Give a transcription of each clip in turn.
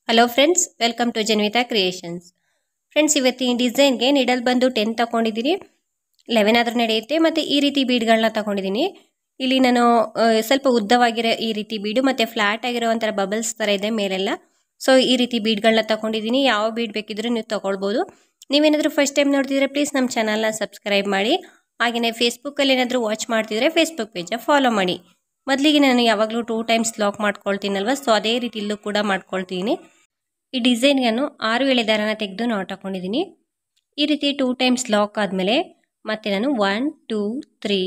hello friends welcome to Janvitha creations friends ಇವತ್ತಿನ ಡಿಸೈನ್ಗೆ needle ಬಂದು ಟೆನ್ ತಗೊಂಡಿದ್ದೀನಿ ಲೆವೆನ್ ಆದರೂ ನಡೆಯುತ್ತೆ ಮತ್ತು ಈ ರೀತಿ ಬೀಡ್ಗಳನ್ನ ತಗೊಂಡಿದ್ದೀನಿ ಇಲ್ಲಿ ನಾನು ಆ, ಸ್ವಲ್ಪ ಉದ್ದವಾಗಿರೋ ಈ ರೀತಿ ಬೀಡು ಮತ್ತು ಫ್ಲ್ಯಾಟ್ ಆಗಿರೋ ಒಂಥರ ಬಬಲ್ಸ್ ಥರ ಇದೆ ಮೇಲೆಲ್ಲ ಸೊ ಈ ರೀತಿ ಬೀಡ್ಗಳನ್ನ ತಗೊಂಡಿದ್ದೀನಿ ಯಾವ ಬೀಡ್ ಬೇಕಿದ್ರೂ ನೀವು ತಗೊಳ್ಬೋದು ನೀವೇನಾದರೂ ಫಸ್ಟ್ ಟೈಮ್ ನೋಡ್ತಿದ್ರೆ ಪ್ಲೀಸ್ ನಮ್ಮ ಚಾನಲ್ನ ಸಬ್ಸ್ಕ್ರೈಬ್ ಮಾಡಿ ಹಾಗೆಯೇ ಫೇಸ್ಬುಕ್ಕಲ್ಲಿ ಏನಾದರೂ ವಾಚ್ ಮಾಡ್ತಿದ್ರೆ ಫೇಸ್ಬುಕ್ ಪೇಜ ಫಾಲೋ ಮಾಡಿ ಮೊದಲಿಗೆ ನಾನು ಯಾವಾಗಲೂ ಟೂ ಟೈಮ್ಸ್ ಲಾಕ್ ಮಾಡ್ಕೊಳ್ತೀನಲ್ವ ಸೊ ಅದೇ ರೀತಿ ಇಲ್ಲೂ ಕೂಡ ಮಾಡ್ಕೊಳ್ತೀನಿ ಈ ಡಿಸೈನ್ಗೆ ನಾನು ಆರು ಎಳೆ ದಾರನ ತೆಗೆದು ನಾಟ್ ಹಾಕೊಂಡಿದ್ದೀನಿ ಈ ರೀತಿ ಟೂ ಟೈಮ್ಸ್ ಲಾಕ್ ಆದಮೇಲೆ ಮತ್ತೆ ನಾನು one two three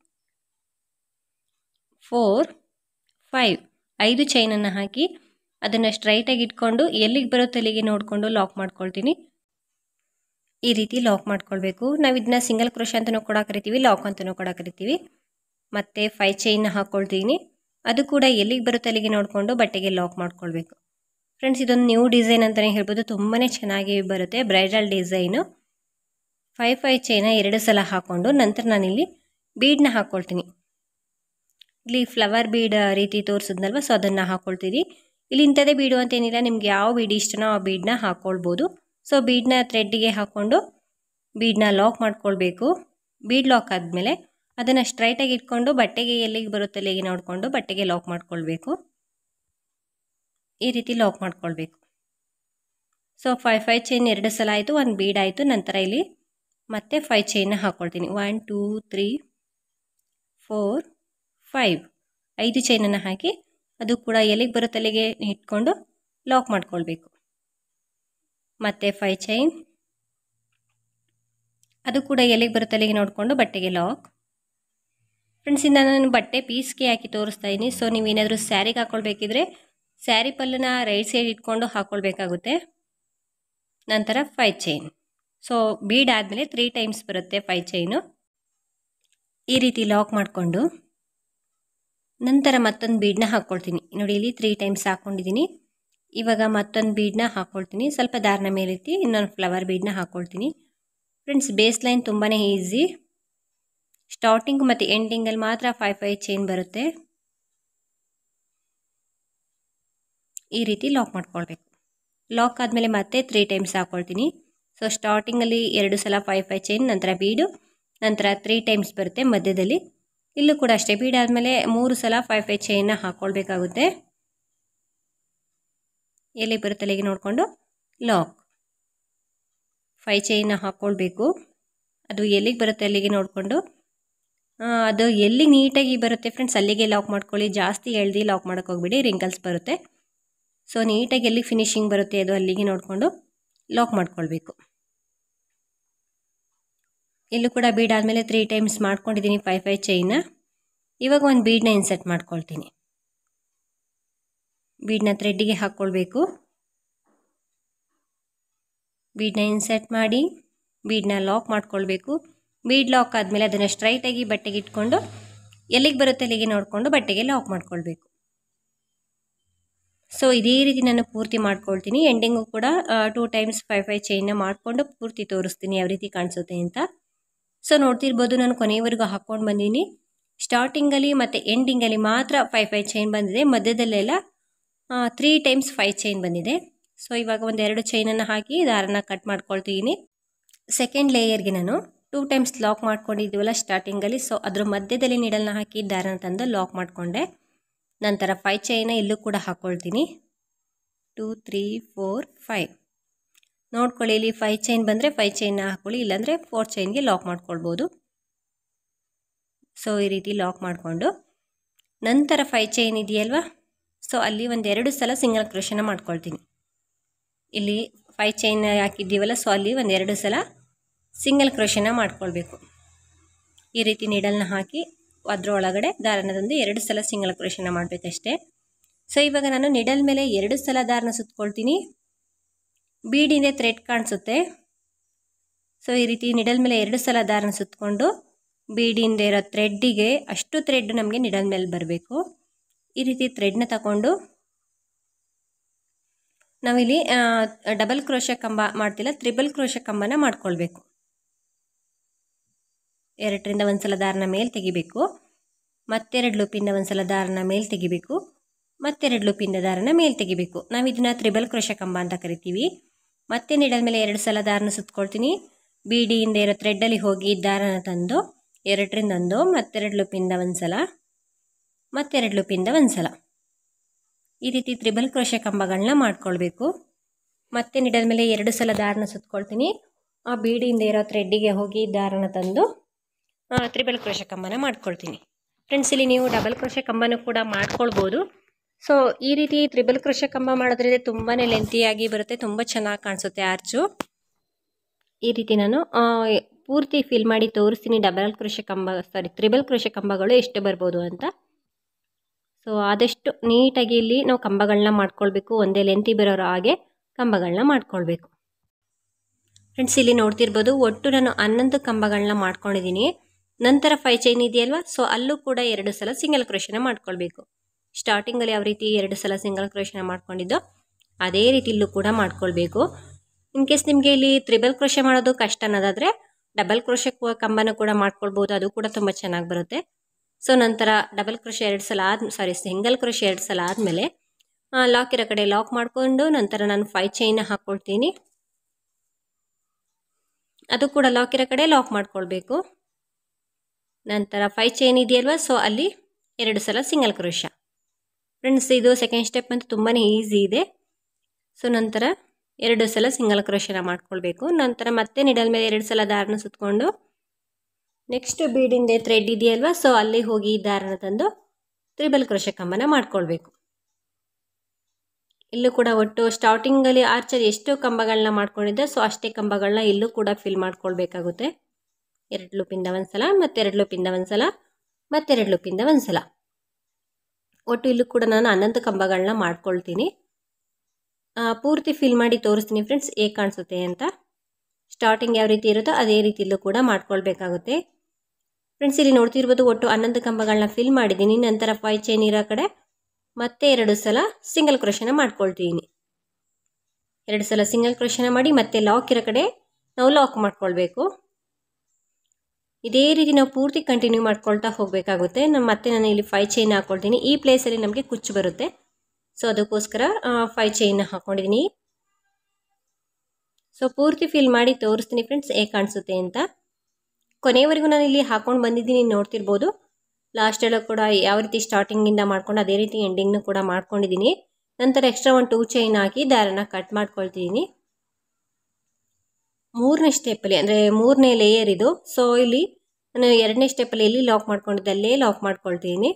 four five ಐದು ಚೈನನ್ನು ಹಾಕಿ ಅದನ್ನು ಸ್ಟ್ರೈಟಾಗಿ ಇಟ್ಕೊಂಡು ಎಲ್ಲಿಗೆ ಬರುತ್ತೆ ಅಲ್ಲಿಗೆ ನೋಡಿಕೊಂಡು ಲಾಕ್ ಮಾಡ್ಕೊಳ್ತೀನಿ ಈ ರೀತಿ ಲಾಕ್ ಮಾಡ್ಕೊಳ್ಬೇಕು ನಾವು ಇದನ್ನ ಸಿಂಗಲ್ ಕ್ರೋಶ ಅಂತಲೂ ಕೂಡ ಕರಿತೀವಿ ಲಾಕ್ ಅಂತಲೂ ಕೂಡ ಕರಿತೀವಿ ಮತ್ತು ಫೈ ಚೈನ್ನ ಹಾಕ್ಕೊಳ್ತೀನಿ ಅದು ಕೂಡ ಎಲ್ಲಿಗೆ ಬರುತ್ತೆ ಅಲ್ಲಿಗೆ ನೋಡಿಕೊಂಡು ಬಟ್ಟೆಗೆ ಲಾಕ್ ಮಾಡ್ಕೊಳ್ಬೇಕು ಫ್ರೆಂಡ್ಸ್ ಇದೊಂದು ನ್ಯೂ ಡಿಸೈನ್ ಅಂತಲೇ ಹೇಳ್ಬೋದು ತುಂಬಾ ಚೆನ್ನಾಗಿ ಬರುತ್ತೆ ಬ್ರೈಡಲ್ ಡಿಸೈನು ಫೈ ಫೈ ಚೈನ ಎರಡು ಸಲ ಹಾಕ್ಕೊಂಡು ನಂತರ ನಾನಿಲ್ಲಿ ಬೀಡನ್ನ ಹಾಕ್ಕೊಳ್ತೀನಿ ಇಲ್ಲಿ ಫ್ಲವರ್ ಬೀಡ್ ರೀತಿ ತೋರಿಸಿದ್ನಲ್ವ ಸೊ ಅದನ್ನು ಹಾಕ್ಕೊಳ್ತೀರಿ ಇಲ್ಲಿ ಇಂಥದೇ ಬೀಡು ಅಂತೇನಿಲ್ಲ ನಿಮ್ಗೆ ಯಾವ ಬೀಡ್ ಇಷ್ಟನೋ ಆ ಬೀಡನ್ನ ಹಾಕ್ಕೊಳ್ಬೋದು ಸೊ ಬೀಡನ್ನ ಥ್ರೆಡ್ಡಿಗೆ ಹಾಕ್ಕೊಂಡು ಬೀಡನ್ನ ಲಾಕ್ ಮಾಡ್ಕೊಳ್ಬೇಕು ಬೀಡ್ ಲಾಕ್ ಆದಮೇಲೆ ಅದನ್ನು ಸ್ಟ್ರೈಟಾಗಿ ಇಟ್ಕೊಂಡು ಬಟ್ಟೆಗೆ ಎಲ್ಲಿಗೆ ಬರುತ್ತೆ ಅಲ್ಲಿಗೆ ನೋಡಿಕೊಂಡು ಬಟ್ಟೆಗೆ ಲಾಕ್ ಮಾಡ್ಕೊಳ್ಬೇಕು ಈ ರೀತಿ ಲಾಕ್ ಮಾಡ್ಕೊಳ್ಬೇಕು ಸೊ ಫೈ ಫೈ ಚೈನ್ ಎರಡು ಸಲ ಆಯಿತು ಒಂದು ಬೀಡ್ ಆಯಿತು ನಂತರ ಇಲ್ಲಿ ಮತ್ತೆ ಫೈ ಚೈನ್ನ ಹಾಕ್ಕೊಳ್ತೀನಿ one two three four five ಐದು ಚೈನನ್ನು ಹಾಕಿ ಅದು ಕೂಡ ಎಲ್ಲಿಗೆ ಬರುತ್ತೆ ಅಲ್ಲಿಗೆ ಇಟ್ಕೊಂಡು ಲಾಕ್ ಮಾಡ್ಕೊಳ್ಬೇಕು ಮತ್ತು ಫೈ ಚೈನ್ ಅದು ಕೂಡ ಎಲ್ಲಿಗೆ ಬರುತ್ತೆ ಅಲ್ಲಿಗೆ ನೋಡಿಕೊಂಡು ಬಟ್ಟೆಗೆ ಲಾಕ್ ಫ್ರೆಂಡ್ಸ್ ಇಂದ ನಾನು ಬಟ್ಟೆ ಪೀಸ್ಗೆ ಹಾಕಿ ತೋರಿಸ್ತಾ ಇದ್ದೀನಿ ಸೊ ನೀವೇನಾದರೂ ಸ್ಯಾರಿಗೆ ಹಾಕ್ಕೊಳ್ಬೇಕಿದ್ರೆ ಸ್ಯಾರಿ ಪಲ್ಲನ್ನ ರೈಟ್ ಸೈಡ್ ಇಟ್ಕೊಂಡು ಹಾಕ್ಕೊಳ್ಬೇಕಾಗುತ್ತೆ ನಂತರ ಫೈ ಚೈನ್ ಸೊ ಬೀಡ್ ಆದಮೇಲೆ ತ್ರೀ ಟೈಮ್ಸ್ ಬರುತ್ತೆ ಫೈ ಚೈನು ಈ ರೀತಿ ಲಾಕ್ ಮಾಡಿಕೊಂಡು ನಂತರ ಮತ್ತೊಂದು ಬೀಡನ್ನ ಹಾಕ್ಕೊಳ್ತೀನಿ ನೋಡಿ ಇಲ್ಲಿ ತ್ರೀ ಟೈಮ್ಸ್ ಹಾಕ್ಕೊಂಡಿದ್ದೀನಿ ಇವಾಗ ಮತ್ತೊಂದು ಬೀಡನ್ನ ಹಾಕ್ಕೊಳ್ತೀನಿ ಸ್ವಲ್ಪ ದಾರನ ಮೇಲೆತ್ತಿ ಇನ್ನೊಂದು ಫ್ಲವರ್ ಬೀಡನ್ನ ಹಾಕ್ಕೊಳ್ತೀನಿ ಫ್ರೆಂಡ್ಸ್ ಬೇಸ್ ಲೈನ್ ತುಂಬಾ ಈಸಿ ಸ್ಟಾರ್ಟಿಂಗ್ ಮತ್ತು ಎಂಡಿಂಗಲ್ಲಿ ಮಾತ್ರ ಫೈ ಫೈ ಚೈನ್ ಬರುತ್ತೆ ಈ ರೀತಿ ಲಾಕ್ ಮಾಡ್ಕೊಳ್ಬೇಕು ಲಾಕ್ ಆದಮೇಲೆ ಮತ್ತೆ ತ್ರೀ ಟೈಮ್ಸ್ ಹಾಕ್ಕೊಳ್ತೀನಿ ಸೊ ಸ್ಟಾರ್ಟಿಂಗಲ್ಲಿ ಎರಡು ಸಲ ಫೈ ಫೈ ಚೈನ್ ನಂತರ ಬೀಡು ನಂತರ ತ್ರೀ ಟೈಮ್ಸ್ ಬರುತ್ತೆ ಮಧ್ಯದಲ್ಲಿ ಇಲ್ಲೂ ಕೂಡ ಅಷ್ಟೇ ಬೀಡ್ ಆದಮೇಲೆ ಮೂರು ಸಲ ಫೈ ಫೈ ಚೈನ್ನ ಹಾಕ್ಕೊಳ್ಬೇಕಾಗುತ್ತೆ ಎಲ್ಲಿ ಬರುತ್ತೆ ಅಲ್ಲಿಗೆ ನೋಡಿಕೊಂಡು ಲಾಕ್ ಫೈ ಚೈನ್ನ ಹಾಕ್ಕೊಳ್ಬೇಕು ಅದು ಎಲ್ಲಿಗೆ ಬರುತ್ತೆ ಅಲ್ಲಿಗೆ ನೋಡಿಕೊಂಡು ಅದು ಎಲ್ಲಿಗೆ ನೀಟಾಗಿ ಬರುತ್ತೆ ಫ್ರೆಂಡ್ಸ್ ಅಲ್ಲಿಗೆ ಲಾಕ್ ಮಾಡ್ಕೊಳ್ಳಿ ಜಾಸ್ತಿ ಎಳ್ದು ಲಾಕ್ ಮಾಡೋಕೆ ಹೋಗ್ಬಿಡಿ ರಿಂಕಲ್ಸ್ ಬರುತ್ತೆ ಸೊ ನೀಟಾಗಿ ಎಲ್ಲಿ ಫಿನಿಶಿಂಗ್ ಬರುತ್ತೆ ಅದು ಅಲ್ಲಿಗೆ ನೋಡಿಕೊಂಡು ಲಾಕ್ ಮಾಡ್ಕೊಳ್ಬೇಕು ಇಲ್ಲೂ ಕೂಡ ಬೀಡ್ ಆದಮೇಲೆ ತ್ರೀ ಟೈಮ್ಸ್ ಮಾಡ್ಕೊಂಡಿದ್ದೀನಿ ಫೈ ಫೈ ಚೈನ್ನ ಇವಾಗ ಒಂದು ಬೀಡನ್ನ ಇನ್ಸರ್ಟ್ ಮಾಡ್ಕೊಳ್ತೀನಿ ಬೀಡನ್ನ ಥ್ರೆಡ್ಡಿಗೆ ಹಾಕ್ಕೊಳ್ಬೇಕು ಬೀಡನ್ನ ಇನ್ಸರ್ಟ್ ಮಾಡಿ ಬೀಡನ್ನ ಲಾಕ್ ಮಾಡ್ಕೊಳ್ಬೇಕು ಬೀಡ್ ಲಾಕ್ ಆದಮೇಲೆ ಅದನ್ನು ಸ್ಟ್ರೈಟಾಗಿ ಬಟ್ಟೆಗೆ ಇಟ್ಕೊಂಡು ಎಲ್ಲಿಗೆ ಬರುತ್ತೆ ಅಲ್ಲಿಗೆ ನೋಡಿಕೊಂಡು ಬಟ್ಟೆಗೆ ಲಾಕ್ ಮಾಡ್ಕೊಳ್ಬೇಕು ಸೊ ಇದೇ ರೀತಿ ನಾನು ಪೂರ್ತಿ ಮಾಡ್ಕೊಳ್ತೀನಿ ಎಂಡಿಂಗು ಕೂಡ ಟೂ ಟೈಮ್ಸ್ ಫೈ ಫೈ ಚೈನ್ನ ಮಾಡಿಕೊಂಡು ಪೂರ್ತಿ ತೋರಿಸ್ತೀನಿ ಯಾವ ರೀತಿ ಕಾಣಿಸುತ್ತೆ ಅಂತ ಸೊ ನೋಡ್ತಿರ್ಬೋದು ನಾನು ಕೊನೆಯವರೆಗೂ ಹಾಕ್ಕೊಂಡು ಬಂದೀನಿ ಸ್ಟಾರ್ಟಿಂಗಲ್ಲಿ ಮತ್ತು ಎಂಡಿಂಗಲ್ಲಿ ಮಾತ್ರ ಫೈ ಫೈ ಚೈನ್ ಬಂದಿದೆ ಮಧ್ಯದಲ್ಲೆಲ್ಲ ತ್ರೀ ಟೈಮ್ಸ್ ಫೈ ಚೈನ್ ಬಂದಿದೆ ಸೊ ಇವಾಗ ಒಂದೆರಡು ಚೈನನ್ನು ಹಾಕಿ ದಾರನ ಕಟ್ ಮಾಡ್ಕೊಳ್ತೀನಿ ಸೆಕೆಂಡ್ ಲೇಯರ್ಗೆ ನಾನು ಟೂ ಟೈಮ್ಸ್ ಲಾಕ್ ಮಾಡ್ಕೊಂಡಿದ್ದೀವಲ್ಲ ಸ್ಟಾರ್ಟಿಂಗಲ್ಲಿ ಸೊ ಅದ್ರ ಮಧ್ಯದಲ್ಲಿ ನೀಡಲ್ನ ಹಾಕಿ ದಾರನ ತಂದು ಲಾಕ್ ಮಾಡಿಕೊಂಡೆ ನಂತರ ಫೈ ಚೈನ ಇಲ್ಲೂ ಕೂಡ ಹಾಕ್ಕೊಳ್ತೀನಿ ಟೂ ತ್ರೀ ಫೋರ್ ಫೈವ್ ನೋಡ್ಕೊಳ್ಳಿ ಇಲ್ಲಿ ಫೈ ಚೈನ್ ಬಂದರೆ ಫೈ ಚೈನ್ನ ಹಾಕ್ಕೊಳ್ಳಿ ಇಲ್ಲಾಂದರೆ ಫೋರ್ ಚೈನ್ಗೆ ಲಾಕ್ ಮಾಡ್ಕೊಳ್ಬೋದು ಸೊ ಈ ರೀತಿ ಲಾಕ್ ಮಾಡಿಕೊಂಡು ನಂತರ ಫೈ ಚೈನ್ ಇದೆಯಲ್ವಾ ಸೊ ಅಲ್ಲಿ ಒಂದೆರಡು ಸಲ ಸಿಂಗಲ್ ಕ್ರೋಶನ ಮಾಡ್ಕೊಳ್ತೀನಿ ಇಲ್ಲಿ ಫೈ ಚೈನ್ ಹಾಕಿದ್ದೀವಲ್ಲ ಸೊ ಅಲ್ಲಿ ಒಂದೆರಡು ಸಲ ಸಿಂಗಲ್ ಕ್ರೋಶನ ಮಾಡ್ಕೊಳ್ಬೇಕು ಈ ರೀತಿ ನೀಡಲ್ನ ಹಾಕಿ ಅದರೊಳಗಡೆ ದಾರನ ತಂದು ಎರಡು ಸಲ ಸಿಂಗಲ್ ಕ್ರೋಶನ ಮಾಡಬೇಕಷ್ಟೇ ಸೊ ಇವಾಗ ನಾನು ನಿಡಲ್ ಮೇಲೆ ಎರಡು ಸಲ ದಾರನ ಸುತ್ಕೊಳ್ತೀನಿ ಬೀಡಿಂದ ಥ್ರೆಡ್ ಕಾಣಿಸುತ್ತೆ ಸೊ ಈ ರೀತಿ ನಿಡಲ್ ಮೇಲೆ ಎರಡು ಸಲ ದಾರನ ಸುತ್ತಕೊಂಡು ಬೀಡಿಂದ ಇರೋ ಥ್ರೆಡ್ಡಿಗೆ ಅಷ್ಟು ಥ್ರೆಡ್ ನಮಗೆ ನಿಡಲ್ ಮೇಲೆ ಬರಬೇಕು ಈ ರೀತಿ ಥ್ರೆಡ್ನ ತಗೊಂಡು ನಾವಿಲ್ಲಿ ಡಬಲ್ ಕ್ರೋಶ ಕಂಬ ಮಾಡ್ತಿಲ್ಲ ತ್ರಿಬಲ್ ಕ್ರೋಶ ಕಂಬನ ಮಾಡ್ಕೊಳ್ಬೇಕು ಎರಡರಿಂದ ಒಂದು ಸಲ ದಾರನ ಮೇಲೆ ತೆಗಿಬೇಕು ಮತ್ತೆರಡು ಲೂಪಿಂದ ಒಂದು ಸಲ ದಾರನ ಮೇಲೆ ತೆಗಿಬೇಕು ಮತ್ತೆರಡು ಲೂಪಿಂದ ದಾರನ ಮೇಲೆ ತೆಗಿಬೇಕು ನಾವು ಇದನ್ನ ತ್ರಿಬಲ್ ಕ್ರೋಶ ಕಂಬ ಅಂತ ಕರಿತೀವಿ ಮತ್ತೆ ನೀಡಲ್ ಮೇಲೆ ಎರಡು ಸಲ ದಾರನ ಸುತ್ಕೊಳ್ತೀನಿ ಬೀಡಿಯಿಂದ ಇರೋ ಥ್ರೆಡ್ಡಲ್ಲಿ ಹೋಗಿ ದಾರನ ತಂದು ಎರಡರಿಂದ ಒಂದು ಮತ್ತೆರಡು ಲೂಪಿಂದ ಒಂದು ಸಲ ಮತ್ತೆರಡು ಲೂಪಿಂದ ಒಂದು ಸಲ ಈ ರೀತಿ ತ್ರಿಬಲ್ ಕ್ರೋಶ ಕಂಬಗಳನ್ನ ಮಾಡ್ಕೊಳ್ಬೇಕು ಮತ್ತೆ ನಿಡಲ್ ಮೇಲೆ ಎರಡು ಸಲ ದಾರನ ಸುತ್ಕೊಳ್ತೀನಿ ಆ ಬೀಡಿಯಿಂದ ಇರೋ ಥ್ರೆಡ್ಡಿಗೆ ಹೋಗಿ ದಾರನ ತಂದು ತ್ರಿಬಲ್ ಕ್ರೋಶ ಕಂಬನ ಮಾಡ್ಕೊಳ್ತೀನಿ ಫ್ರೆಂಡ್ಸ್ ಇಲ್ಲಿ ನೀವು ಡಬಲ್ ಕ್ರೋಶ ಕಂಬನೂ ಕೂಡ ಮಾಡ್ಕೊಳ್ಬೋದು ಸೊ ಈ ರೀತಿ ತ್ರಿಬಲ್ ಕ್ರೋಶ ಕಂಬ ಮಾಡೋದ್ರಿಂದ ತುಂಬಾ ಲೆಂತಿಯಾಗಿ ಬರುತ್ತೆ ತುಂಬ ಚೆನ್ನಾಗಿ ಕಾಣಿಸುತ್ತೆ ಆರ್ಚು ಈ ರೀತಿ ನಾನು ಆ, ಪೂರ್ತಿ ಫಿಲ್ ಮಾಡಿ ತೋರಿಸ್ತೀನಿ ಡಬಲ್ ಕ್ರೋಶ ಕಂಬ ಸಾರಿ ತ್ರಿಬಲ್ ಕ್ರೋಶ ಕಂಬಗಳು ಎಷ್ಟು ಬರ್ಬೋದು ಅಂತ ಸೊ ಆದಷ್ಟು ನೀಟಾಗಿ ಇಲ್ಲಿ ನಾವು ಕಂಬಗಳನ್ನ ಮಾಡ್ಕೊಳ್ಬೇಕು ಒಂದೇ ಲೆಂತಿ ಬರೋರು ಹಾಗೆ ಕಂಬಗಳನ್ನ ಮಾಡ್ಕೊಳ್ಬೇಕು ಫ್ರೆಂಡ್ಸ್ ಇಲ್ಲಿ ನೋಡ್ತಿರ್ಬೋದು ಒಟ್ಟು ನಾನು ಹನ್ನೊಂದು ಕಂಬಗಳನ್ನ ಮಾಡ್ಕೊಂಡಿದ್ದೀನಿ ನಂತರ ಫೈ ಚೈನ್ ಇದೆಯಲ್ವಾ ಸೊ ಅಲ್ಲೂ ಕೂಡ ಎರಡು ಸಲ ಸಿಂಗಲ್ ಕ್ರೋಶನ ಮಾಡ್ಕೊಳ್ಬೇಕು ಸ್ಟಾರ್ಟಿಂಗಲ್ಲಿ ಯಾವ ರೀತಿ ಎರಡು ಸಲ ಸಿಂಗಲ್ ಕ್ರೋಶನ ಮಾಡ್ಕೊಂಡಿದ್ದೋ ಅದೇ ರೀತಿ ಇಲ್ಲೂ ಕೂಡ ಮಾಡ್ಕೊಳ್ಬೇಕು ಇನ್ ಕೇಸ್ ನಿಮಗೆ ಇಲ್ಲಿ ತ್ರಿಬಲ್ ಕ್ರೋಶ ಮಾಡೋದು ಕಷ್ಟ ಅನ್ನೋದಾದರೆ ಡಬಲ್ ಕ್ರೋಶ ಕಂಬನ ಕೂಡ ಮಾಡ್ಕೊಳ್ಬೋದು ಅದು ಕೂಡ ತುಂಬ ಚೆನ್ನಾಗಿ ಬರುತ್ತೆ ಸೊ ನಂತರ ಡಬಲ್ ಕ್ರೋಶ ಎರಡು ಸಲ ಆದ ಸಾರಿ ಸಿಂಗಲ್ ಕ್ರೋಶ ಎರಡು ಸಲ ಆದಮೇಲೆ ಲಾಕ್ ಇರೋ ಕಡೆ ಲಾಕ್ ಮಾಡಿಕೊಂಡು ನಂತರ ನಾನು ಫೈ ಚೈನ್ ಹಾಕ್ಕೊಳ್ತೀನಿ ಅದು ಕೂಡ ಲಾಕ್ ಇರೋ ಕಡೆ ಲಾಕ್ ಮಾಡ್ಕೊಳ್ಬೇಕು ನಂತರ ಫೈ ಚೈನ್ ಇದೆಯಲ್ವಾ ಸೊ ಅಲ್ಲಿ ಎರಡು ಸಲ ಸಿಂಗಲ್ ಕ್ರೋಶ ಫ್ರೆಂಡ್ಸ್ ಇದು ಸೆಕೆಂಡ್ ಸ್ಟೆಪ್ ಅಂತ ತುಂಬಾ ಈಸಿ ಇದೆ ಸೊ ನಂತರ ಎರಡು ಸಲ ಸಿಂಗಲ್ ಕ್ರೋಶನ ಮಾಡ್ಕೊಳ್ಬೇಕು ನಂತರ ಮತ್ತೆ ನಿಡಲ್ ಮೇಲೆ ಎರಡು ಸಲ ದಾರನ ಸುತ್ಕೊಂಡು ನೆಕ್ಸ್ಟ್ ಬೀಡಿಂದ ಥ್ರೆಡ್ ಇದೆಯಲ್ವಾ ಸೊ ಅಲ್ಲಿ ಹೋಗಿ ದಾರನ ತಂದು ತ್ರಿಬಲ್ ಕ್ರೋಶ ಕಂಬನ ಮಾಡ್ಕೊಳ್ಬೇಕು ಇಲ್ಲೂ ಕೂಡ ಒಟ್ಟು ಸ್ಟಾರ್ಟಿಂಗಲ್ಲಿ ಆರ್ಚರ್ ಎಷ್ಟು ಕಂಬಗಳನ್ನ ಮಾಡ್ಕೊಂಡಿದ್ದೆ ಸೊ ಅಷ್ಟೇ ಕಂಬಗಳನ್ನ ಇಲ್ಲೂ ಕೂಡ ಫಿಲ್ ಮಾಡ್ಕೊಳ್ಬೇಕಾಗುತ್ತೆ ಎರಡು ಲೂಪಿಂದ ಒಂದು ಸಲ ಮತ್ತೆರಡು ಲೂಪಿಂದ ಒಂದು ಸಲ ಮತ್ತೆರಡು ಲೂಪಿಂದ ಒಂದು ಸಲ ಒಟ್ಟು ಇಲ್ಲೂ ಕೂಡ ನಾನು ಹನ್ನೊಂದು ಕಂಬಗಳನ್ನ ಮಾಡ್ಕೊಳ್ತೀನಿ ಆ, ಪೂರ್ತಿ ಫಿಲ್ ಮಾಡಿ ತೋರಿಸ್ತೀನಿ ಫ್ರೆಂಡ್ಸ್ ಹೇಗೆ ಕಾಣಿಸುತ್ತೆ ಅಂತ ಸ್ಟಾರ್ಟಿಂಗ್ ಯಾವ ರೀತಿ ಇರುತ್ತೋ ಅದೇ ರೀತಿ ಇಲ್ಲೂ ಕೂಡ ಮಾಡ್ಕೊಳ್ಬೇಕಾಗುತ್ತೆ ಫ್ರೆಂಡ್ಸ್ ಇಲ್ಲಿ ನೋಡ್ತಿರ್ಬೋದು ಒಟ್ಟು ಹನ್ನೊಂದು ಕಂಬಗಳನ್ನ ಫಿಲ್ ಮಾಡಿದ್ದೀನಿ ನಂತರ ಫೈ ಚೈನ್ ಇರೋ ಕಡೆ ಮತ್ತೆ ಎರಡು ಸಲ ಸಿಂಗಲ್ ಕ್ರೋಶನ ಮಾಡ್ಕೊಳ್ತೀನಿ ಎರಡು ಸಲ ಸಿಂಗಲ್ ಕ್ರೋಶನ ಮಾಡಿ ಮತ್ತೆ ಲಾಕ್ ಇರೋ ಕಡೆ ನಾವು ಲಾಕ್ ಮಾಡ್ಕೊಳ್ಬೇಕು ಇದೇ ರೀತಿ ನಾವು ಪೂರ್ತಿ ಕಂಟಿನ್ಯೂ ಮಾಡ್ಕೊಳ್ತಾ ಹೋಗಬೇಕಾಗುತ್ತೆ ನಮ್ಮ ಮತ್ತೆ ನಾನು ಇಲ್ಲಿ ಫೈ ಚೈನ್ ಹಾಕ್ಕೊಳ್ತೀನಿ ಈ ಪ್ಲೇಸಲ್ಲಿ ನಮಗೆ ಕುಚ್ಚು ಬರುತ್ತೆ ಸೊ ಅದಕ್ಕೋಸ್ಕರ ಫೈ ಚೈನ್ ಹಾಕ್ಕೊಂಡಿದ್ದೀನಿ ಸೊ ಪೂರ್ತಿ ಫಿಲ್ ಮಾಡಿ ತೋರಿಸ್ತೀನಿ ಫ್ರೆಂಡ್ಸ್ ಹೇಗೆ ಕಾಣಿಸುತ್ತೆ ಅಂತ ಕೊನೆಯವರೆಗೂ ನಾನು ಇಲ್ಲಿ ಹಾಕೊಂಡು ಬಂದಿದ್ದೀನಿ ನೋಡ್ತಿರ್ಬೋದು ಲಾಸ್ಟೆಲ್ಲ ಕೂಡ ಯಾವ ರೀತಿ ಸ್ಟಾರ್ಟಿಂಗಿಂದ ಮಾಡ್ಕೊಂಡು ಅದೇ ರೀತಿ ಎಂಡಿಂಗ್ನು ಕೂಡ ಮಾಡ್ಕೊಂಡಿದ್ದೀನಿ ನಂತರ ಎಕ್ಸ್ಟ್ರಾ ಒಂದು ಟೂ ಚೈನ್ ಹಾಕಿ ದಾರನ ಕಟ್ ಮಾಡ್ಕೊಳ್ತಿದ್ದೀನಿ ಮೂರನೇ ಸ್ಟೆಪ್ಪಲ್ಲಿ ಅಂದರೆ ಮೂರನೇ ಲೇಯರ್ ಇದು ಸೊ ಇಲ್ಲಿ ನಾನು ಎರಡನೇ ಸ್ಟೆಪ್ಪಲ್ಲಿ ಎಲ್ಲಿ ಲಾಕ್ ಮಾಡ್ಕೊಂಡಿದ್ದೆ ಅಲ್ಲೇ ಲಾಕ್ ಮಾಡ್ಕೊಳ್ತೀನಿ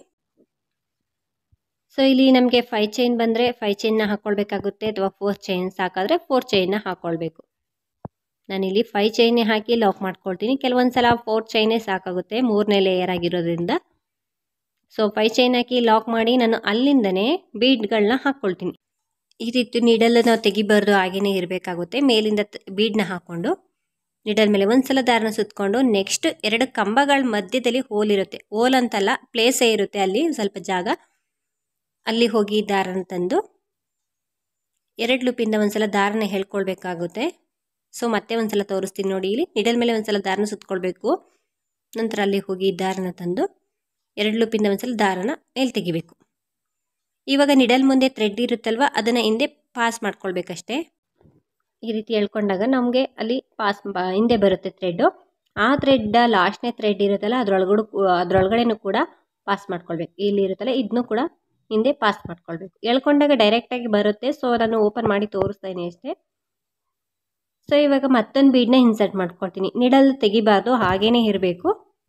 ಸೊ ಇಲ್ಲಿ ನಮಗೆ ಫೈ ಚೈನ್ ಬಂದರೆ ಫೈ ಚೈನ್ನ ಹಾಕ್ಕೊಳ್ಬೇಕಾಗುತ್ತೆ ಅಥವಾ ಫೋರ್ ಚೈನ್ಸ್ ಹಾಕಿದ್ರೆ ಫೋರ್ ಚೈನ್ನ ಹಾಕ್ಕೊಳ್ಬೇಕು ನಾನಿಲ್ಲಿ ಫೈ ಚೈನೇ ಹಾಕಿ ಲಾಕ್ ಮಾಡ್ಕೊಳ್ತೀನಿ ಕೆಲವೊಂದು ಸಲ ಫೋರ್ ಚೈನೇ ಸಾಕಾಗುತ್ತೆ ಮೂರನೇ ಲೇಯರ್ ಆಗಿರೋದ್ರಿಂದ ಸೊ ಫೈ ಚೈನ್ ಹಾಕಿ ಲಾಕ್ ಮಾಡಿ ನಾನು ಅಲ್ಲಿಂದನೇ ಬೀಡ್ಗಳನ್ನ ಹಾಕ್ಕೊಳ್ತೀನಿ ಈ ರೀತಿ ನೀಡಲ್ ನಾವು ತೆಗಿಬಾರ್ದು ಹಾಗೇನೇ ಇರಬೇಕಾಗುತ್ತೆ ಮೇಲಿಂದ ಬೀಡ್ನ ಹಾಕ್ಕೊಂಡು ನೀಡಲ್ ಮೇಲೆ ಒಂದು ಸಲ ದಾರನ ಸುತ್ಕೊಂಡು ನೆಕ್ಸ್ಟ್ ಎರಡು ಕಂಬಗಳ ಮಧ್ಯದಲ್ಲಿ ಹೋಲ್ ಇರುತ್ತೆ ಹೋಲ್ ಅಂತಲ್ಲ ಪ್ಲೇಸೇ ಇರುತ್ತೆ ಅಲ್ಲಿ ಸ್ವಲ್ಪ ಜಾಗ ಅಲ್ಲಿ ಹೋಗಿ ದಾರನ ತಂದು ಎರಡು ಲೂಪಿಂದ ಒಂದ್ಸಲ ದಾರನ ಹೇಳ್ಕೊಳ್ಬೇಕಾಗುತ್ತೆ ಸೊ ಮತ್ತೆ ಒಂದ್ಸಲ ತೋರಿಸ್ತೀನಿ ನೋಡಿ ಇಲ್ಲಿ ನಿಡಲ್ ಮೇಲೆ ಒಂದ್ಸಲ ದಾರನ ಸುತ್ಕೊಳ್ಬೇಕು ನಂತರ ಅಲ್ಲಿ ಹೋಗಿ ದಾರನ ತಂದು ಎರಡು ಲೂಪಿಂದ ಒಂದ್ಸಲ ದಾರನ ಮೇಲೆ ತೆಗಿಬೇಕು ಇವಾಗ ನಿಡಲ್ ಮುಂದೆ ಥ್ರೆಡ್ ಇರುತ್ತಲ್ವ ಅದನ್ನು ಹಿಂದೆ ಪಾಸ್ ಮಾಡ್ಕೊಳ್ಬೇಕಷ್ಟೇ ಈ ರೀತಿ ಹೇಳ್ಕೊಂಡಾಗ ನಮಗೆ ಅಲ್ಲಿ ಪಾಸ್ ಹಿಂದೆ ಬರುತ್ತೆ ಥ್ರೆಡ್ಡು ಆ ಥ್ರೆಡ್ ಲಾಸ್ಟ್ನೇ ಥ್ರೆಡ್ ಇರುತ್ತಲ್ಲ ಅದ್ರೊಳಗಡೆ ಅದ್ರೊಳಗಡೆನೂ ಕೂಡ ಪಾಸ್ ಮಾಡ್ಕೊಳ್ಬೇಕು ಇಲ್ಲಿ ಇರುತ್ತಲ್ಲ ಇದನ್ನು ಕೂಡ ಹಿಂದೆ ಪಾಸ್ ಮಾಡ್ಕೊಳ್ಬೇಕು ಎಳ್ಕೊಂಡಾಗ ಡೈರೆಕ್ಟಾಗಿ ಬರುತ್ತೆ ಸೊ ನಾನು ಓಪನ್ ಮಾಡಿ ತೋರಿಸ್ತಾ ಇದ್ದೀನಿ ಅಷ್ಟೇ ಸೊ ಇವಾಗ ಮತ್ತೊಂದು ಬೀಡನ್ನ ಇನ್ಸರ್ಟ್ ಮಾಡ್ಕೊಳ್ತೀನಿ ನಿಡಲ್ ತೆಗಿಬಾರ್ದು ಹಾಗೇನೇ ಇರಬೇಕು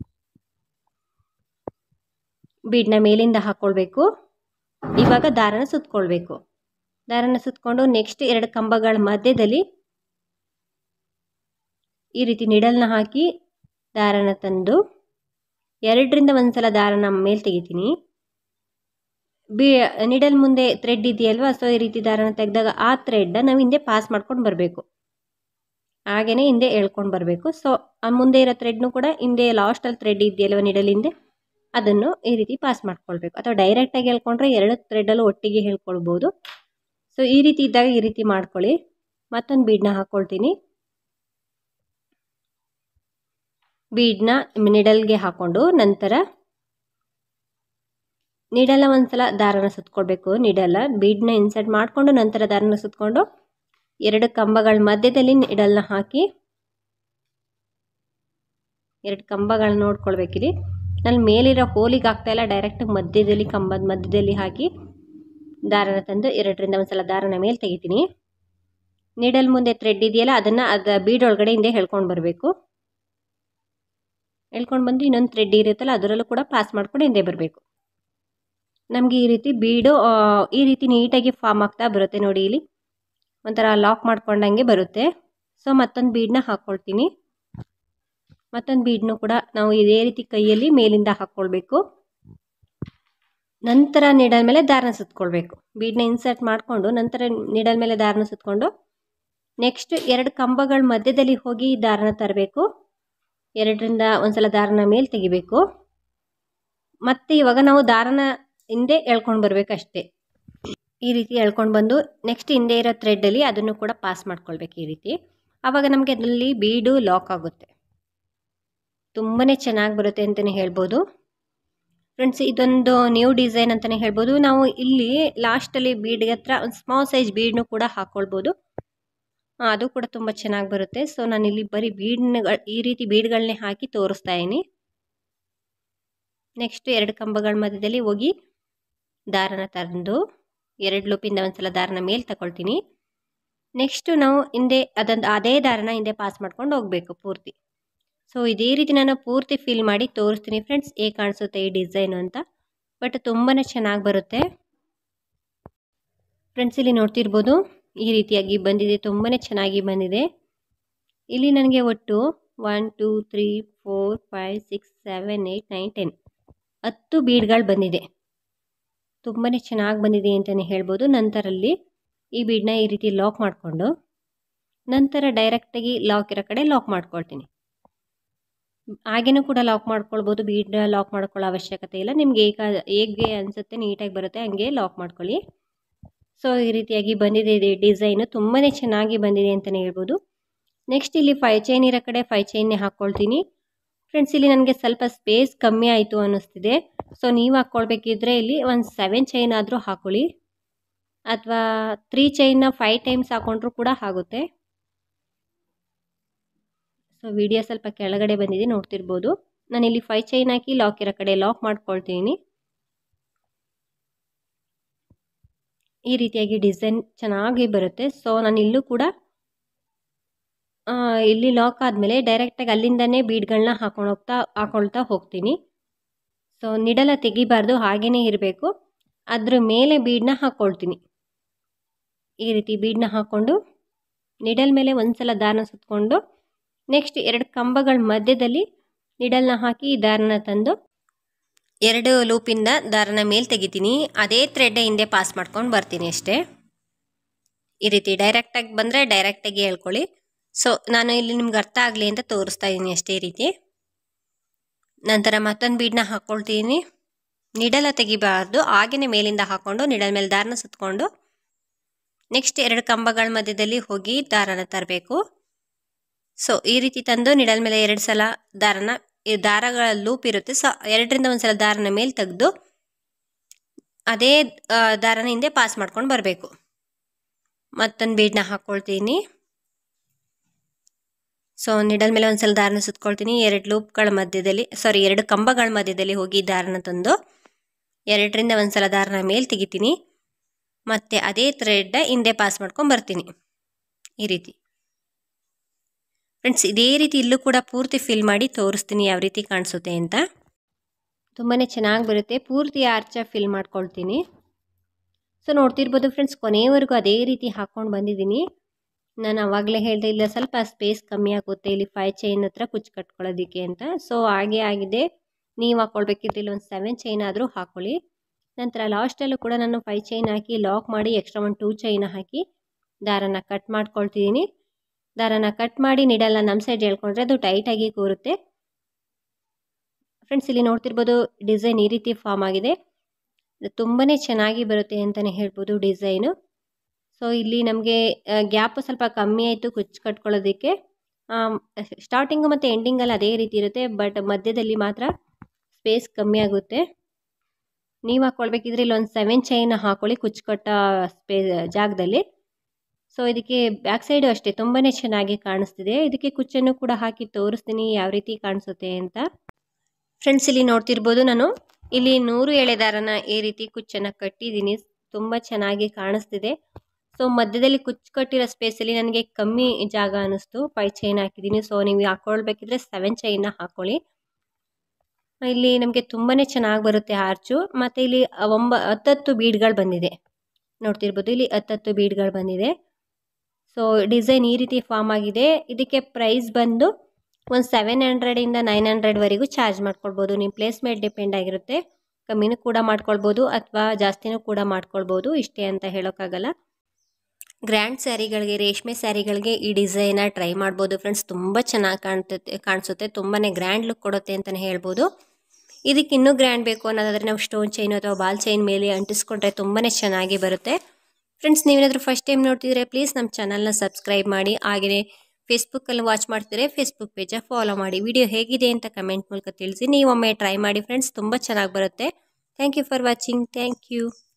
ಬೀಡನ್ನ ಮೇಲಿಂದ ಹಾಕ್ಕೊಳ್ಬೇಕು ಇವಾಗ ದಾರನ ಸುತ್ಕೊಳ್ಬೇಕು ದಾರನ ಸುತ್ಕೊಂಡು ನೆಕ್ಸ್ಟ್ ಎರಡು ಕಂಬಗಳ ಮಧ್ಯದಲ್ಲಿ ಈ ರೀತಿ ನಿಡಲ್ನ ಹಾಕಿ ದಾರನ ತಂದು ಎರಡರಿಂದ ಒಂದು ಸಲ ದಾರನ ಮೇಲೆ ತೆಗಿತೀನಿ ಬಿ ನಿಡಲ್ ಮುಂದೆ ಥ್ರೆಡ್ ಇದೆಯಲ್ವಾ ಸೊ ಈ ರೀತಿ ದಾರನ ತೆಗೆದಾಗ ಆ ಥ್ರೆಡ್ ನಾವು ಹಿಂದೆ ಪಾಸ್ ಮಾಡ್ಕೊಂಡು ಬರಬೇಕು ಹಾಗೆಯೇ ಹಿಂದೆ ಎಳ್ಕೊಂಡು ಬರಬೇಕು ಸೊ ಆ ಮುಂದೆ ಇರೋ ಥ್ರೆಡ್ನು ಕೂಡ ಹಿಂದೆ ಲಾಸ್ಟಲ್ಲಿ ಥ್ರೆಡ್ ಇದೆಯಲ್ವ ನಿಡಲ್ ಹಿಂದೆ ಅದನ್ನು ಈ ರೀತಿ ಪಾಸ್ ಮಾಡ್ಕೊಳ್ಬೇಕು ಅಥವಾ ಡೈರೆಕ್ಟಾಗಿ ಹೇಳ್ಕೊಂಡ್ರೆ ಎರಡು ಥ್ರೆಡಲ್ಲೂ ಒಟ್ಟಿಗೆ ಹೇಳ್ಕೊಳ್ಬೋದು ಸೊ ಈ ರೀತಿ ಇದ್ದಾಗ ಈ ರೀತಿ ಮಾಡ್ಕೊಳ್ಳಿ ಮತ್ತೊಂದು ಬೀಡನ್ನ ಹಾಕ್ಕೊಳ್ತೀನಿ ಬೀಡನ್ನ ನಿಡಲ್ಗೆ ಹಾಕ್ಕೊಂಡು ನಂತರ ನೀಡಲ್ಲ ಒಂದ್ಸಲ ದಾರನ ಸುತ್ಕೊಳ್ಬೇಕು ನೀಡಲ್ಲ ಬೀಡನ್ನ ಇನ್ಸರ್ಟ್ ಮಾಡಿಕೊಂಡು ನಂತರ ದಾರನ ಸುತ್ಕೊಂಡು ಎರಡು ಕಂಬಗಳ ಮಧ್ಯದಲ್ಲಿ ನೀಡಲ್ನ ಹಾಕಿ ಎರಡು ಕಂಬಗಳನ್ನ ನೋಡ್ಕೊಳ್ಬೇಕಿರಿ ನಾನು ಮೇಲಿರೋ ಹೋಲಿಗೆ ಆಗ್ತಾ ಇಲ್ಲ ಡೈರೆಕ್ಟ್ ಮಧ್ಯದಲ್ಲಿ ಕಂಬದ ಮಧ್ಯದಲ್ಲಿ ಹಾಕಿ ದಾರನ ತಂದು ಎರಡರಿಂದ ಒಂದ್ಸಲ ದಾರನ ಮೇಲೆ ತೆಗಿತೀನಿ ನೀಡಲ್ ಮುಂದೆ ಥ್ರೆಡ್ ಇದೆಯಲ್ಲ ಅದನ್ನು ಅದು ಬೀಡ್ ಒಳಗಡೆ ಹಿಂದೆ ಹೇಳ್ಕೊಂಡು ಬರಬೇಕು ಹೇಳ್ಕೊಂಡು ಬಂದು ಇನ್ನೊಂದು ಥ್ರೆಡ್ ಇರುತ್ತಲ್ಲ ಅದರಲ್ಲೂ ಕೂಡ ಪಾಸ್ ಮಾಡ್ಕೊಂಡು ಹಿಂದೆ ಬರಬೇಕು ನಮಗೆ ಈ ರೀತಿ ಬೀಡು ಈ ರೀತಿ ನೀಟಾಗಿ ಫಾರ್ಮ್ ಆಗ್ತಾ ಬರುತ್ತೆ ನೋಡಿ ಇಲ್ಲಿ ಒಂಥರ ಲಾಕ್ ಮಾಡ್ಕೊಂಡಂಗೆ ಬರುತ್ತೆ ಸೊ ಮತ್ತೊಂದು ಬೀಡನ್ನ ಹಾಕ್ಕೊಳ್ತೀನಿ ಮತ್ತೊಂದು ಬೀಡನ್ನು ಕೂಡ ನಾವು ಇದೇ ರೀತಿ ಕೈಯಲ್ಲಿ ಮೇಲಿಂದ ಹಾಕ್ಕೊಳ್ಬೇಕು ನಂತರ ನೀಡಲ್ ಮೇಲೆ ದಾರನ ಸುತ್ಕೊಳ್ಬೇಕು ಬೀಡನ್ನ ಇನ್ಸರ್ಟ್ ಮಾಡಿಕೊಂಡು ನಂತರ ನೀಡಲ್ ಮೇಲೆ ದಾರನ ಸುತ್ಕೊಂಡು ನೆಕ್ಸ್ಟ್ ಎರಡು ಕಂಬಗಳ ಮಧ್ಯದಲ್ಲಿ ಹೋಗಿ ದಾರನ ತರಬೇಕು ಎರಡರಿಂದ ಒಂದ್ಸಲ ದಾರನ ಮೇಲೆ ತೆಗಿಬೇಕು ಮತ್ತು ಇವಾಗ ನಾವು ದಾರನ ಹಿಂದೆ ಎಳ್ಕೊಂಡು ಬರಬೇಕಷ್ಟೇ ಈ ರೀತಿ ಎಳ್ಕೊಂಡು ಬಂದು ನೆಕ್ಸ್ಟ್ ಹಿಂದೆ ಇರೋ ಥ್ರೆಡ್ಡಲ್ಲಿ ಅದನ್ನು ಕೂಡ ಪಾಸ್ ಮಾಡ್ಕೊಳ್ಬೇಕು ಈ ರೀತಿ ಆವಾಗ ನಮಗೆ ಅದರಲ್ಲಿ ಬೀಡು ಲಾಕ್ ಆಗುತ್ತೆ ತುಂಬಾ ಚೆನ್ನಾಗಿ ಬರುತ್ತೆ ಅಂತಲೇ ಹೇಳ್ಬೋದು ಫ್ರೆಂಡ್ಸ್ ಇದೊಂದು ನ್ಯೂ ಡಿಸೈನ್ ಅಂತಲೇ ಹೇಳ್ಬೋದು ನಾವು ಇಲ್ಲಿ ಲಾಸ್ಟಲ್ಲಿ ಬೀಡ್ಗೆ ಹತ್ರ ಒಂದು ಸ್ಮಾಲ್ ಸೈಜ್ ಬೀಡ್ನು ಕೂಡ ಹಾಕ್ಕೊಳ್ಬೋದು ಅದು ಕೂಡ ತುಂಬ ಚೆನ್ನಾಗಿ ಬರುತ್ತೆ ಸೊ ನಾನು ಇಲ್ಲಿ ಬರೀ ಬೀಡ್ನ ಈ ರೀತಿ ಬೀಡ್ಗಳನ್ನೇ ಹಾಕಿ ತೋರಿಸ್ತಾ ಇದ್ದೀನಿ ನೆಕ್ಸ್ಟ್ ಎರಡು ಕಂಬಗಳ ಮಧ್ಯದಲ್ಲಿ ಹೋಗಿ ದಾರನ ತಂದು ಎರಡು ಲೂಪಿಂದ ಒಂದ್ಸಲ ದಾರನ ಮೇಲೆ ತಗೊಳ್ತೀನಿ ನೆಕ್ಸ್ಟು ನಾವು ಹಿಂದೆ ಅದೊಂದು ಅದೇ ದಾರನ ಹಿಂದೆ ಪಾಸ್ ಮಾಡ್ಕೊಂಡು ಹೋಗಬೇಕು ಪೂರ್ತಿ ಸೊ ಇದೇ ರೀತಿ ನಾನು ಪೂರ್ತಿ ಫಿಲ್ ಮಾಡಿ ತೋರಿಸ್ತೀನಿ ಫ್ರೆಂಡ್ಸ್ ಹೇಗೆ ಕಾಣಿಸುತ್ತೆ ಈ ಡಿಸೈನು ಅಂತ ಬಟ್ ತುಂಬಾ ಚೆನ್ನಾಗಿ ಬರುತ್ತೆ ಫ್ರೆಂಡ್ಸ್ ಇಲ್ಲಿ ನೋಡ್ತಿರ್ಬೋದು ಈ ರೀತಿಯಾಗಿ ಬಂದಿದೆ ತುಂಬಾ ಚೆನ್ನಾಗಿ ಬಂದಿದೆ ಇಲ್ಲಿ ನನಗೆ ಒಟ್ಟು one two three four five six seven eight nine ten ಹತ್ತು ಬೀಡ್ಗಳು ಬಂದಿದೆ ತುಂಬಾ ಚೆನ್ನಾಗಿ ಬಂದಿದೆ ಅಂತಲೇ ಹೇಳ್ಬೋದು ನಂತರಲ್ಲಿ ಈ ಬೀಡನ್ನ ಈ ರೀತಿ ಲಾಕ್ ಮಾಡಿಕೊಂಡು ನಂತರ ಡೈರೆಕ್ಟಾಗಿ ಲಾಕ್ ಇರೋ ಕಡೆ ಲಾಕ್ ಮಾಡ್ಕೊಳ್ತೀನಿ ಹಾಗೇನೂ ಕೂಡ ಲಾಕ್ ಮಾಡ್ಕೊಳ್ಬೋದು ಬೀಡ್ ಲಾಕ್ ಮಾಡ್ಕೊಳ್ಳೋ ಅವಶ್ಯಕತೆ ಇಲ್ಲ ನಿಮ್ಗೆ ಹೇಗೆ ಹೇಗೆ ಅನಿಸುತ್ತೆ ನೀಟಾಗಿ ಬರುತ್ತೆ ಹಂಗೆ ಲಾಕ್ ಮಾಡ್ಕೊಳ್ಳಿ ಸೊ ಈ ರೀತಿಯಾಗಿ ಬಂದಿದೆ ಇದೆ ಡಿಸೈನು ತುಂಬಾ ಚೆನ್ನಾಗಿ ಬಂದಿದೆ ಅಂತಲೇ ಹೇಳ್ಬೋದು ನೆಕ್ಸ್ಟ್ ಇಲ್ಲಿ ಫೈ ಚೈನ್ ಇರೋ ಕಡೆ ಫೈ ಚೈನ್ನೇ ಹಾಕ್ಕೊಳ್ತೀನಿ ಫ್ರೆಂಡ್ಸ್ ಇಲ್ಲಿ ನನಗೆ ಸ್ವಲ್ಪ ಸ್ಪೇಸ್ ಕಮ್ಮಿ ಆಯಿತು ಅನ್ನಿಸ್ತಿದೆ ಸೊ ನೀವು ಹಾಕ್ಕೊಳ್ಬೇಕಿದ್ರೆ ಇಲ್ಲಿ ಒಂದು ಸೆವೆನ್ ಚೈನ್ ಆದರೂ ಹಾಕ್ಕೊಳ್ಳಿ ಅಥವಾ ತ್ರೀ ಚೈನ್ನ ಫೈವ್ ಟೈಮ್ಸ್ ಹಾಕ್ಕೊಂಡ್ರೂ ಕೂಡ ಆಗುತ್ತೆ ಸೊ ವಿಡಿಯೋ ಸ್ವಲ್ಪ ಕೆಳಗಡೆ ಬಂದಿದೆ ನೋಡ್ತಿರ್ಬೋದು ನಾನು ಇಲ್ಲಿ ಫೈವ್ ಚೈನ್ ಹಾಕಿ ಲಾಕ್ ಇರೋ ಕಡೆ ಲಾಕ್ ಮಾಡ್ಕೊಳ್ತೀನಿ ಈ ರೀತಿಯಾಗಿ ಡಿಸೈನ್ ಚೆನ್ನಾಗಿ ಬರುತ್ತೆ ಸೊ ನಾನು ಇಲ್ಲೂ ಕೂಡ ಇಲ್ಲಿ ಲಾಕ್ ಆದಮೇಲೆ ಡೈರೆಕ್ಟಾಗಿ ಅಲ್ಲಿಂದನೇ ಬೀಡ್ಗಳನ್ನ ಹಾಕೊಂಡು ಹೋಗ್ತಾ ಹಾಕೊಳ್ತಾ ಹೋಗ್ತೀನಿ ಸೊ ನಿಡಲ ತೆಗಿಬಾರ್ದು ಹಾಗೇ ಇರಬೇಕು ಅದ್ರ ಮೇಲೆ ಬೀಡನ್ನ ಹಾಕ್ಕೊಳ್ತೀನಿ ಈ ರೀತಿ ಬೀಡನ್ನ ಹಾಕ್ಕೊಂಡು ನಿಡಲ್ ಮೇಲೆ ಒಂದು ಸಲ ದಾರನ ಸುತ್ತಕೊಂಡು ನೆಕ್ಸ್ಟ್ ಎರಡು ಕಂಬಗಳ ಮಧ್ಯದಲ್ಲಿ ನಿಡಲ್ನ ಹಾಕಿ ದಾರನ ತಂದು ಎರಡು ಲೂಪಿಂದ ದಾರನ ಮೇಲೆ ತೆಗಿತೀನಿ ಅದೇ ಥ್ರೆಡ್ ಹಿಂದೆ ಪಾಸ್ ಮಾಡ್ಕೊಂಡು ಬರ್ತೀನಿ ಅಷ್ಟೇ ಈ ರೀತಿ ಡೈರೆಕ್ಟಾಗಿ ಬಂದರೆ ಡೈರೆಕ್ಟಾಗಿ ಹೇಳ್ಕೊಳ್ಳಿ ಸೊ ನಾನು ಇಲ್ಲಿ ನಿಮ್ಗೆ ಅರ್ಥ ಆಗಲಿ ಅಂತ ತೋರಿಸ್ತಾ ಇದ್ದೀನಿ ಅಷ್ಟೇ ಈ ರೀತಿ ನಂತರ ಮತ್ತೊಂದು ಬೀಡನ್ನ ಹಾಕ್ಕೊಳ್ತೀನಿ ನಿಡಲ ತೆಗಿಬಾರ್ದು ಹಾಗೆಯೇ ಮೇಲಿಂದ ಹಾಕ್ಕೊಂಡು ನಿಡಲ್ ಮೇಲೆ ದಾರನ ಸುತ್ತಕೊಂಡು ನೆಕ್ಸ್ಟ್ ಎರಡು ಕಂಬಗಳ ಮಧ್ಯದಲ್ಲಿ ಹೋಗಿ ದಾರನ ತರಬೇಕು ಸೊ ಈ ರೀತಿ ತಂದು ನಿಡಲ್ ಮೇಲೆ ಎರಡು ಸಲ ದಾರನ ಈ ದಾರಗಳ ಲೂಪ್ ಇರುತ್ತೆ ಸೊ ಎರಡರಿಂದ ಒಂದು ಸಲ ದಾರನ ಮೇಲೆ ತೆಗೆದು ಅದೇ ದಾರನ ಹಿಂದೆ ಪಾಸ್ ಮಾಡ್ಕೊಂಡು ಬರಬೇಕು ಮತ್ತೊಂದು ಬೀಡನ್ನ ಹಾಕ್ಕೊಳ್ತೀನಿ ಸೊ ನಿಡಲ್ ಮೇಲೆ ಒಂದು ಸಲ ದಾರನ ಸುತ್ಕೊಳ್ತೀನಿ ಎರಡು ಲೂಪ್ಗಳ ಮಧ್ಯದಲ್ಲಿ ಸಾರಿ ಎರಡು ಕಂಬಗಳ ಮಧ್ಯದಲ್ಲಿ ಹೋಗಿ ದಾರನ ತಂದು ಎರಡರಿಂದ ಒಂದು ಸಲ ದಾರನ ಮೇಲೆ ತೆಗಿತೀನಿ ಮತ್ತು ಅದೇ ಥ್ರೆಡ್ ಹಿಂದೆ ಪಾಸ್ ಮಾಡ್ಕೊಂಡು ಬರ್ತೀನಿ ಈ ರೀತಿ ಫ್ರೆಂಡ್ಸ್ ಇದೇ ರೀತಿ ಇಲ್ಲೂ ಕೂಡ ಪೂರ್ತಿ ಫಿಲ್ ಮಾಡಿ ತೋರಿಸ್ತೀನಿ ಯಾವ ರೀತಿ ಕಾಣಿಸುತ್ತೆ ಅಂತ ತುಂಬಾ ಚೆನ್ನಾಗಿ ಬರುತ್ತೆ ಪೂರ್ತಿ ಆರ್ಚ ಫಿಲ್ ಮಾಡ್ಕೊಳ್ತೀನಿ ಸೊ ನೋಡ್ತಿರ್ಬೋದು ಫ್ರೆಂಡ್ಸ್ ಕೊನೆಯವರೆಗೂ ಅದೇ ರೀತಿ ಹಾಕ್ಕೊಂಡು ಬಂದಿದ್ದೀನಿ ನಾನು ಆವಾಗಲೇ ಹೇಳಿದೆ ಇಲ್ಲ ಸ್ವಲ್ಪ ಸ್ಪೇಸ್ ಕಮ್ಮಿ ಆಗುತ್ತೆ ಇಲ್ಲಿ ಫೈ ಚೈನ್ ಹತ್ರ ಕುಚ್ಚು ಕಟ್ಕೊಳ್ಳೋದಕ್ಕೆ ಅಂತ ಸೊ ಹಾಗೆ ಆಗಿದೆ ನೀವು ಹಾಕ್ಕೊಳ್ಬೇಕಿದ್ರೆ ಇಲ್ಲಿ ಒಂದು ಸೆವೆನ್ ಚೈನ್ ಆದರೂ ಹಾಕ್ಕೊಳ್ಳಿ ನಂತರ ಲಾಸ್ಟಲ್ಲೂ ಕೂಡ ನಾನು ಫೈ ಚೈನ್ ಹಾಕಿ ಲಾಕ್ ಮಾಡಿ ಎಕ್ಸ್ಟ್ರಾ ಒಂದು ಟೂ ಚೈನ್ ಹಾಕಿ ದಾರನ ಕಟ್ ಮಾಡ್ಕೊಳ್ತಿದ್ದೀನಿ ದಾರನ ಕಟ್ ಮಾಡಿ ನಿಡಲ್ಲ ನಮ್ಮ ಸೈಡ್ ಹೇಳ್ಕೊಂಡ್ರೆ ಅದು ಟೈಟಾಗಿ ಕೂರುತ್ತೆ ಫ್ರೆಂಡ್ಸ್ ಇಲ್ಲಿ ನೋಡ್ತಿರ್ಬೋದು ಡಿಸೈನ್ ಈ ರೀತಿ ಫಾರ್ಮ್ ಆಗಿದೆ ತುಂಬಾ ಚೆನ್ನಾಗಿ ಬರುತ್ತೆ ಅಂತಲೇ ಹೇಳ್ಬೋದು ಡಿಸೈನು ಸೊ ಇಲ್ಲಿ ನಮಗೆ ಗ್ಯಾಪ್ ಸ್ವಲ್ಪ ಕಮ್ಮಿ ಆಯಿತು ಕುಚ್ಚು ಕಟ್ಕೊಳ್ಳೋದಕ್ಕೆ ಸ್ಟಾರ್ಟಿಂಗು ಮತ್ತು ಎಂಡಿಂಗಲ್ಲಿ ಅದೇ ರೀತಿ ಇರುತ್ತೆ ಬಟ್ ಮಧ್ಯದಲ್ಲಿ ಮಾತ್ರ ಸ್ಪೇಸ್ ಕಮ್ಮಿ ಆಗುತ್ತೆ ನೀವು ಹಾಕ್ಕೊಳ್ಬೇಕಿದ್ರೆ ಇಲ್ಲಿ ಒಂದು ಸೆವೆನ್ ಚೈನ್ ಹಾಕೊಳ್ಳಿ ಕುಚ್ಚುಕಟ್ಟ ಸ್ಪೇ ಜಾಗದಲ್ಲಿ ಸೊ ಇದಕ್ಕೆ ಬ್ಯಾಕ್ ಸೈಡು ಅಷ್ಟೇ ತುಂಬಾ ಚೆನ್ನಾಗಿ ಕಾಣಿಸ್ತಿದೆ ಇದಕ್ಕೆ ಕುಚ್ಚನ್ನು ಕೂಡ ಹಾಕಿ ತೋರಿಸ್ತೀನಿ ಯಾವ ರೀತಿ ಕಾಣಿಸುತ್ತೆ ಅಂತ ಫ್ರೆಂಡ್ಸ್ ಇಲ್ಲಿ ನೋಡ್ತಿರ್ಬೋದು ನಾನು ಇಲ್ಲಿ ನೂರು ಎಳೆದಾರನ ಈ ರೀತಿ ಕುಚ್ಚನ್ನು ಕಟ್ಟಿದ್ದೀನಿ ತುಂಬ ಚೆನ್ನಾಗಿ ಕಾಣಿಸ್ತಿದೆ ಸೊ ಮಧ್ಯದಲ್ಲಿ ಕುಚ್ಚು ಕಟ್ಟಿರೋ ಸ್ಪೇಸಲ್ಲಿ ನನಗೆ ಕಮ್ಮಿ ಜಾಗ ಅನ್ನಿಸ್ತು ಫೈ ಚೈನ್ ಹಾಕಿದ್ದೀನಿ ಸೊ ನೀವು ಹಾಕ್ಕೊಳ್ಬೇಕಿದ್ರೆ ಸೆವೆನ್ ಚೈನ್ನ ಹಾಕ್ಕೊಳ್ಳಿ ಇಲ್ಲಿ ನಮಗೆ ತುಂಬಾ ಚೆನ್ನಾಗಿ ಬರುತ್ತೆ ಆರ್ಚು ಮತ್ತು ಇಲ್ಲಿ ಒಂಬ ಹತ್ತತ್ತು ಬೀಡ್ಗಳು ಬಂದಿದೆ ನೋಡ್ತಿರ್ಬೋದು ಇಲ್ಲಿ ಹತ್ತತ್ತು ಬೀಡ್ಗಳು ಬಂದಿದೆ ಸೊ ಡಿಸೈನ್ ಈ ರೀತಿ ಫಾರ್ಮ್ ಆಗಿದೆ ಇದಕ್ಕೆ ಪ್ರೈಸ್ ಬಂದು ಒಂದು ಸೆವೆನ್ ಹಂಡ್ರೆಡಿಂದ ನೈನ್ ಹಂಡ್ರೆಡ್ವರೆಗೂ ಚಾರ್ಜ್ ಮಾಡ್ಕೊಳ್ಬೋದು ನಿಮ್ಮ ಪ್ಲೇಸ್ ಮೇಲೆ ಡಿಪೆಂಡ್ ಆಗಿರುತ್ತೆ ಕಮ್ಮಿನೂ ಕೂಡ ಮಾಡ್ಕೊಳ್ಬೋದು ಅಥವಾ ಜಾಸ್ತಿನೂ ಕೂಡ ಮಾಡ್ಕೊಳ್ಬೋದು ಇಷ್ಟೇ ಅಂತ ಹೇಳೋಕ್ಕಾಗಲ್ಲ ಗ್ರ್ಯಾಂಡ್ ಸ್ಯಾರಿಗಳಿಗೆ ರೇಷ್ಮೆ ಸ್ಯಾರಿಗಳಿಗೆ ಈ ಡಿಸೈನ ಟ್ರೈ ಮಾಡ್ಬೋದು ಫ್ರೆಂಡ್ಸ್ ತುಂಬ ಚೆನ್ನಾಗಿ ಕಾಣ್ತದೆ ಕಾಣಿಸುತ್ತೆ ತುಂಬಾ ಗ್ರ್ಯಾಂಡ್ ಲುಕ್ ಕೊಡುತ್ತೆ ಅಂತಲೇ ಹೇಳ್ಬೋದು ಇದಕ್ಕೆ ಇನ್ನೂ ಗ್ರ್ಯಾಂಡ್ ಬೇಕು ಅನ್ನೋದಾದರೆ ನಾವು ಸ್ಟೋನ್ ಚೈನ್ ಅಥವಾ ಬಾಲ್ ಚೈನ್ ಮೇಲೆ ಅಂಟಿಸ್ಕೊಂಡ್ರೆ ತುಂಬಾ ಚೆನ್ನಾಗಿ ಬರುತ್ತೆ ಫ್ರೆಂಡ್ಸ್ ನೀವೇನಾದರೂ ಫಸ್ಟ್ ಟೈಮ್ ನೋಡ್ತಿದ್ರೆ ಪ್ಲೀಸ್ ನಮ್ಮ ಚಾನಲ್ನ ಸಬ್ಸ್ಕ್ರೈಬ್ ಮಾಡಿ ಹಾಗೆಯೇ ಫೇಸ್ಬುಕ್ಕಲ್ಲಿ ವಾಚ್ ಮಾಡ್ತಿದ್ರೆ ಫೇಸ್ಬುಕ್ ಪೇಜ ಫಾಲೋ ಮಾಡಿ ವಿಡಿಯೋ ಹೇಗಿದೆ ಅಂತ ಕಮೆಂಟ್ ಮೂಲಕ ತಿಳಿಸಿ ನೀವೊಮ್ಮೆ ಟ್ರೈ ಮಾಡಿ ಫ್ರೆಂಡ್ಸ್ ತುಂಬ ಚೆನ್ನಾಗಿ ಬರುತ್ತೆ thank you for watching thank you